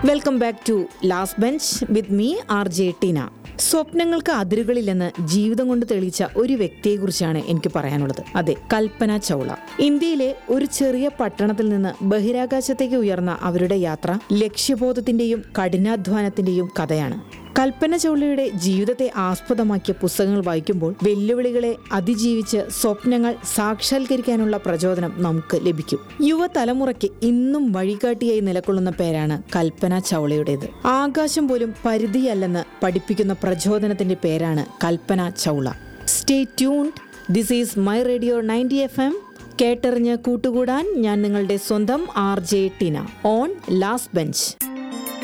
welcome back to last bench with me R J Teena സ്വപ്നങ്ങൾക്ക് അതിരുകളില്ലെന്ന് ജീവിതം കൊണ്ട് തെളിയിച്ച ഒരു വ്യക്തിയെക്കുറിച്ചാണ് എനിക്ക് പറയാനുള്ളത് അതെ കൽപ്പന ചൗള ഇന്ത്യയിലെ ഒരു ചെറിയ പട്ടണത്തിൽ നിന്ന് ബഹിരാകാശത്തേക്ക് ഉയർന്ന അവരുടെ യാത്ര ലക്ഷ്യബോധത്തിന്റെയും കഠിനാധ്വാനത്തിന്റെയും കഥയാണ് കൽപ്പന ചൗളയുടെ ജീവിതത്തെ ആസ്പദമാക്കിയ പുസ്തകങ്ങൾ വായിക്കുമ്പോൾ വെല്ലുവിളികളെ അതിജീവിച്ച് സ്വപ്നങ്ങൾ സാക്ഷാത്കരിക്കാനുള്ള പ്രചോദനം നമുക്ക് ലഭിക്കും യുവതലമുറയ്ക്ക് ഇന്നും വഴികാട്ടിയായി നിലകൊള്ളുന്ന പേരാണ് കൽപ്പന ചൗളയുടേത് ആകാശം പോലും പരിധിയല്ലെന്ന് പഠിപ്പിക്കുന്ന പ്രചോദനത്തിന്റെ പേരാണ് Kalpana Chawla stay tuned this is my radio ninety F M കേട്ടറിഞ്ഞ് കൂട്ടുകൂടാൻ ഞാൻ നിങ്ങളുടെ സ്വന്തം R J Tina on last bench